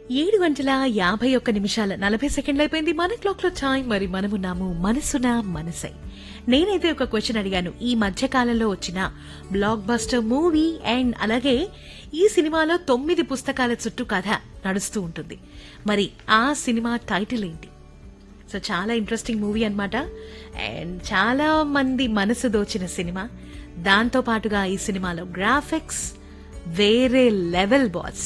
ఏడు గంటల యాభై ఒక్క నిమిషాల నలభై సెకండ్లు అయిపోయింది మన క్లాక్ లో టైం మరి మనమున్నాము మనసున మనసై నేనైతే ఒక క్వశ్చన్ అడిగాను ఈ మధ్య కాలంలో వచ్చిన బ్లాక్ బస్టర్ మూవీ అండ్ అలాగే ఈ సినిమాలో తొమ్మిది పుస్తకాల చుట్టూ కథ నడుస్తూ ఉంటుంది మరి ఆ సినిమా టైటిల్ ఏంటి సో చాలా ఇంట్రెస్టింగ్ మూవీ అన్నమాట అండ్ చాలా మంది మనసు దోచిన సినిమా దాంతో పాటుగా ఈ సినిమాలో గ్రాఫిక్స్ వేరే లెవెల్ బాస్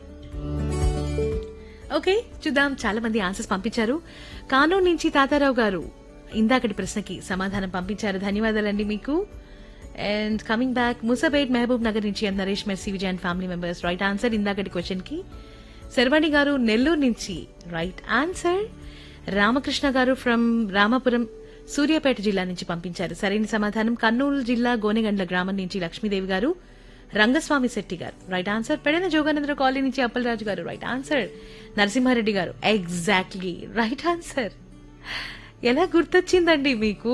ఓకే చూద్దాం చాలా మంది ఆన్సర్స్ పంపించారు కానూన్ నుంచి తాతారావు గారు ఇందాకటి ప్రశ్నకి సమాధానం పంపించారు ధన్యవాదాలండి మీకు అండ్ కమింగ్ బ్యాక్ ముసాబేట్ మహబూబ్ నగర్ నుంచి M Naresh Mercy Vijay and family members right answer ఇందాకటి క్వశ్చన్ కి శర్వాణి గారు నెల్లూరు నుంచి రైట్ ఆన్సర్ రామకృష్ణ గారు ఫ్రమ్ రామాపురం సూర్యాపేట జిల్లా నుంచి పంపించారు సరైన సమాధానం కర్నూలు జిల్లా గోనెగండ్ల గ్రామం నుంచి లక్ష్మీదేవి గారు రంగస్వామి శెట్టి గారు రైట్ ఆన్సర్ పెడన జోగానంద్ర కాలనీ నుంచి అప్పలరాజు గారు రైట్ ఆన్సర్ నరసింహారెడ్డి గారు ఎగ్జాక్ట్లీ రైట్ ఆన్సర్ ఎలా గుర్తొచ్చిందండి మీకు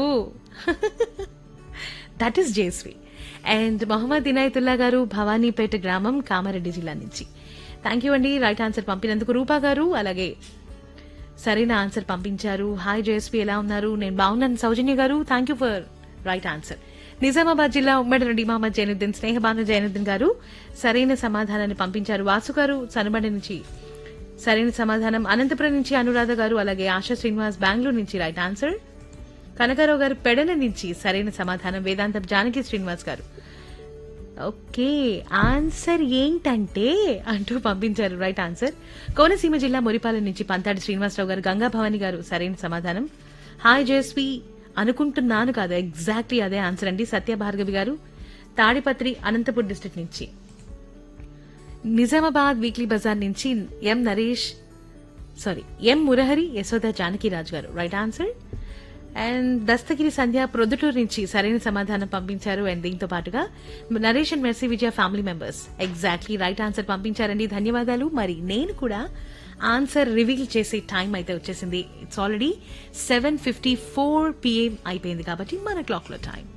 దట్ ఈస్ జేస్వి అండ్ మొహమ్మద్ ఇనాయతుల్లా గారు భవానీపేట గ్రామం కామారెడ్డి జిల్లా నుంచి థ్యాంక్ యూ అండి రైట్ ఆన్సర్ పంపినందుకు రూపా గారు అలాగే సరైన ఆన్సర్ పంపించారు హాయ్ జేఎస్పీ ఎలా ఉన్నారు నేను బాగున్నాను Soujanya garu thank you for right answer Nizamabad జిల్లా ఉమ్మడి రెడ్డి మహమ్మద్ జైనుద్దీన్ స్నేహబాను జైనుద్దీన్ గారు సరైన సమాధానాన్ని పంపించారు వాసు గారు సనబడి నుంచి సరైన సమాధానం అనంతపురం నుంచి అనురాధ గారు అలాగే ఆశా శ్రీనివాస్ బెంగళూరు నుంచి రైట్ ఆన్సర్ కనకారావు గారు పెడన నుంచి సరైన సమాధానం వేదాంతం జానకి శ్రీనివాస్ గారు ఓకే ఆన్సర్ ఏంటంటే అంటూ పంపించారు రైట్ ఆన్సర్ కోనసీమ జిల్లా మురిపాలెం నుంచి పంతాడి శ్రీనివాసరావు గారు గంగా భవాని గారు సరైన సమాధానం హాయ్ జేస్వి అనుకుంటున్నాను కాదు ఎగ్జాక్ట్లీ అదే ఆన్సర్ అండి సత్యభార్గవి గారు తాడిపత్రి అనంతపూర్ డిస్ట్రిక్ట్ నుంచి నిజామాబాద్ వీక్లీ బజార్ నుంచి M Naresh sorry M Murahari Yashoda Janakiraju garu right answer and Dastagiri Sandhya Proddatur నుంచి సరైన సమాధానం పంపించారు అండ్ దీంతో పాటుగా Naresh and Mercy Vijaya family members exactly right answer పంపించారండి ధన్యవాదాలు మరి నేను కూడా ఆన్సర్ రివీల్ చేసే టైం అయితే వచ్చేసింది it's already seven fifty four PM అయిపోయింది కాబట్టి మన క్లాక్ లో time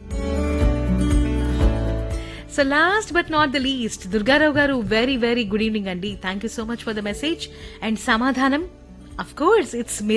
so last but not the least Durgarao garu very very good evening అండి thank you so much for the message and సమాధానం అఫ్ కోర్స్ ఇట్స్